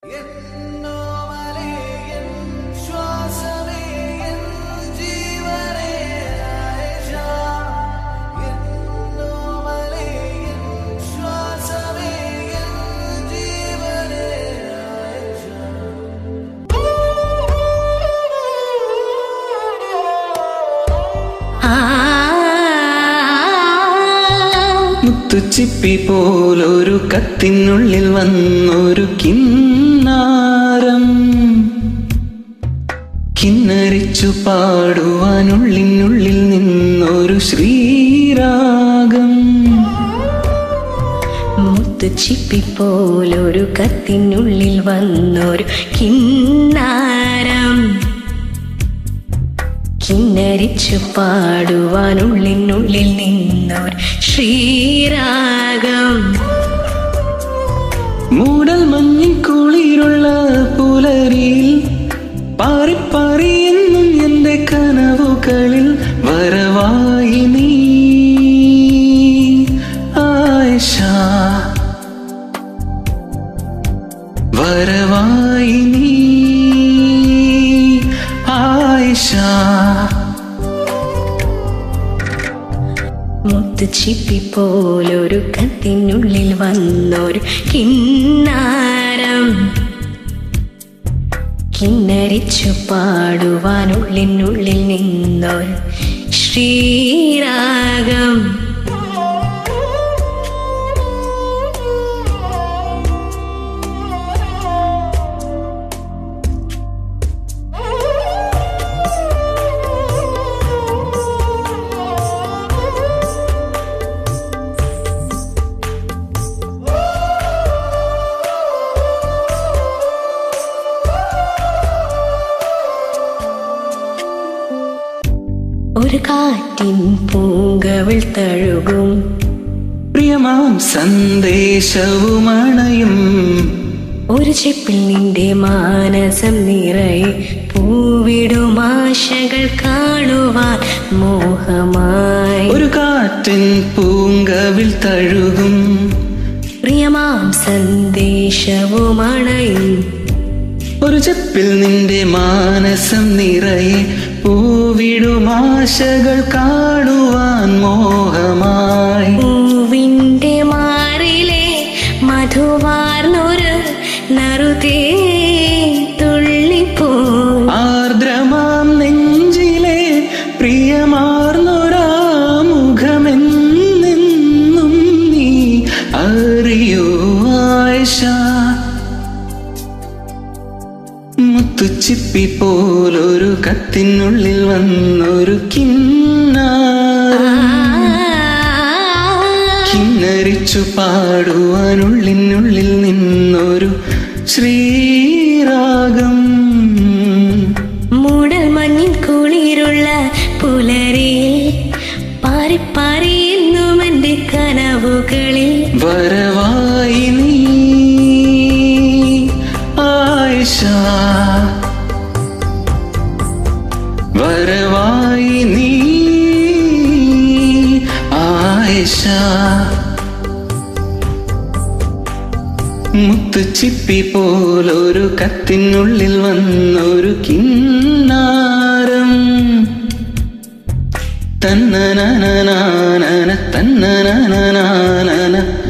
മുത്തുച്ചിപ്പി പോലൊരു കത്തിനുള്ളിൽ വന്നൊരു കിന്നാരം കിന്നരിച്ചു പാടുവാനുള്ളിനുള്ളിൽ നിന്നൊരു ശ്രീരാഗം മുത്തുച്ചിപ്പിപ്പോലൊരു കത്തിനുള്ളിൽ വന്നൊരു കിന്നാരം കിന്നരിച്ചു പാടുവാനുള്ളിനുള്ളിൽ നിന്നൊരു ശ്രീരാഗം മൂടൽ മഞ്ഞിൻ കുളിരുള്ള പുലരിയിൽ പാറിപ്പാറി എന്നും എന്റെ കനവുകളിൽ വരവായി നീ ആയിഷ വരവായി നീ ആയിഷ മുത്തുച്ചിപ്പിപ്പോലൊരു കത്തിനുള്ളിൽ വന്നൊരു കിന്നാരം കിന്നരിച്ചു പാടുവാനുള്ളിനുള്ളിൽ നിന്നൊരു ശ്രീരാഗം ഒരു കാറ്റിൻ പൂങ്കവിൾ തഴുകും പ്രിയമാം സന്ദേശവുമണയും ഒരു ചെപ്പിൽ നിന്റെ മാനസം നിറയെ പൂവിടും ആശകൾ കാണുവാൻ മോഹമായി ഒരു കാറ്റിൻ പൂങ്കവിൽ തഴുകും പ്രിയമാം സന്ദേശവുമണയും ഒരു ചെപ്പിൽ നിന്റെ മാനസം നിറയെ പൂവിടുമാശകൾ കാണുവാൻ മോഹമായി പൂവിന്റെ മാറിലെ മധുവാർന്നൊരു നറുതേ തുള്ളിപ്പോ ആർദ്രമാം നെഞ്ചിലെ പ്രിയമാർന്നൊരാ മുഖമെന്നെന്നും നീ അറിയോ ആയിഷ മുത്തുച്ചിപ്പി പോലൊരു കത്തിനുള്ളിൽ വന്നൊരു കിന്നാരം കിന്നരിച്ചു പാടുവാനുള്ളിനുള്ളിൽ നിന്നൊരു ശ്രീരാഗം മൂടൽ മഞ്ഞിൻ കുളിരുള്ള പുലരിയിൽ പാറി പാറി എന്നും എന്റെ കനവുകളിൽ വരവായി നീ ആയിഷ വരവായി നീ ആയിഷ മുത്തുച്ചിപ്പി പോലൊരു കത്തിനുള്ളിൽ വന്നൊരു കിന്നാരം തന്നനനനാനന തന്നനനനാനന